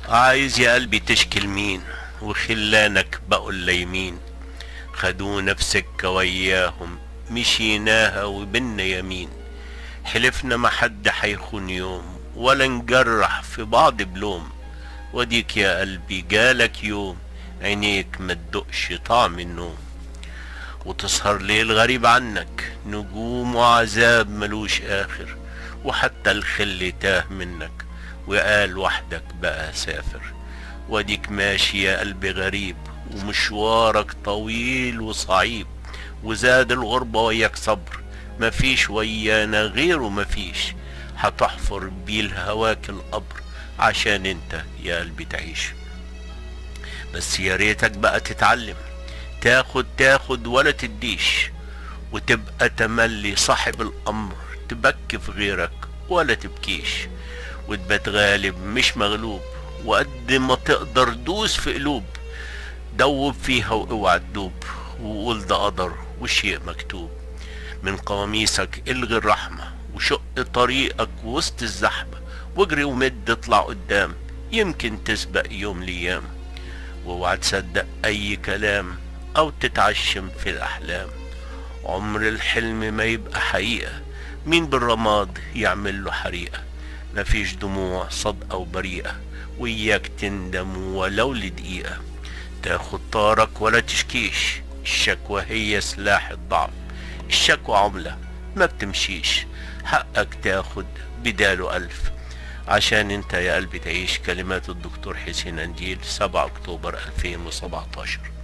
عايز يا قلبي تشكي مين وخلانك بقوا اللايمين خدونا في سكة وياهم مشيناها وبنا يمين حلفنا ما حد حيخون يوم ولا نجرح في بعض بلوم وديك يا قلبي جالك يوم عينيك ما تدقش طعم النوم وتسهر ليل غريب عنك نجوم وعذاب ملوش آخر وحتى الخل تاه منك وقال وحدك بقى سافر وديك ماشي يا قلبي غريب ومشوارك طويل وصعيب وزاد الغربة وياك صبر مفيش ويانا غيره مفيش هتحفر بيه الهواك القبر عشان انت يا قلبي تعيش بس يا ريتك بقى تتعلم تاخد تاخد ولا تديش وتبقى تملي صاحب الامر تبكي في غيرك ولا تبكيش وتبقى غالب مش مغلوب وقد ما تقدر دوس في قلوب دوب فيها واوعى تدوب وقول ده قدر وشيء مكتوب من قواميسك الغي الرحمة وشق طريقك وسط الزحمة واجري ومد اطلع قدام يمكن تسبق يوم ليام واوعى تصدق اي كلام او تتعشم في الاحلام عمر الحلم ما يبقى حقيقة مين بالرماد يعمل له حريقة مفيش دموع صدقة وبريئة وياك تندم ولو لدقيقة تاخد طارك ولا تشكيش الشكوى هي سلاح الضعف الشكوى عملة ما بتمشيش حقك تاخد بداله ألف عشان انت يا قلبي تعيش كلمات الدكتور حسين انديل 7 اكتوبر 2017